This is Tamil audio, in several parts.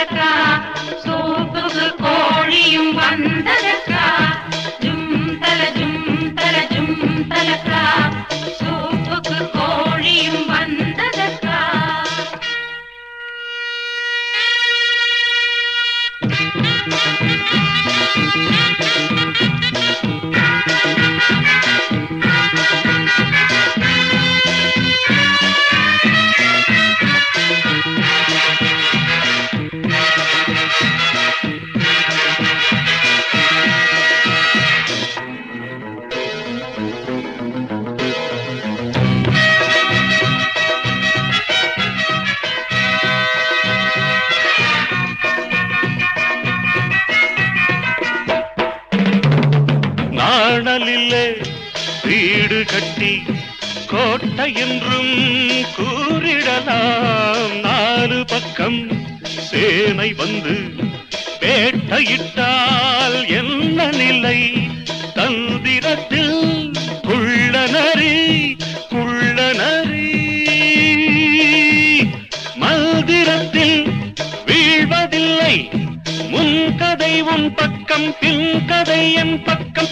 வந்ததக்கா சூப்புக்கு கோழியும் வந்ததக்கா ஜும் தல ஜும் தல ஜும் தலக்கா சூப்புக்கு கோழியும் வந்ததக்கா நாணலிலே வீடு கட்டி கோட்டை என்றும் கூறிடலாம் நாலு பக்கம் சேனை வந்து வேட்டையிட்டால் என்ன நிலை தந்திரத்தில் குள்ளநரி குள்ளநரி மந்திரத்தில் வீழ்வதில்லை முன் கதை உன் பக்கம் பின் கதை என் பக்கம்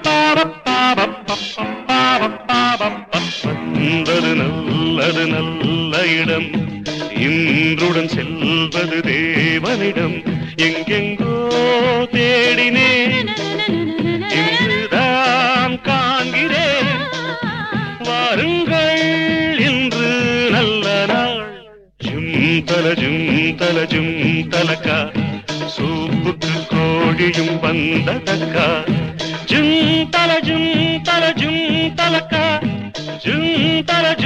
வந்தது நல்லது நல்ல இடம் இன்றுடன் செல்வது தேவனிடம் எங்கெங்கோ தேடினேன் இங்குதான் காண்கிறேன் வாருங்கள் இன்று நல்ல நாள் ஜும் தல ஜும் தல ஜும் தலக்கா சூப்புக்கு கோழியும் வந்ததக்கா ஜும் தல ஜும் தல ஜும் தலக்கா ஜும் தல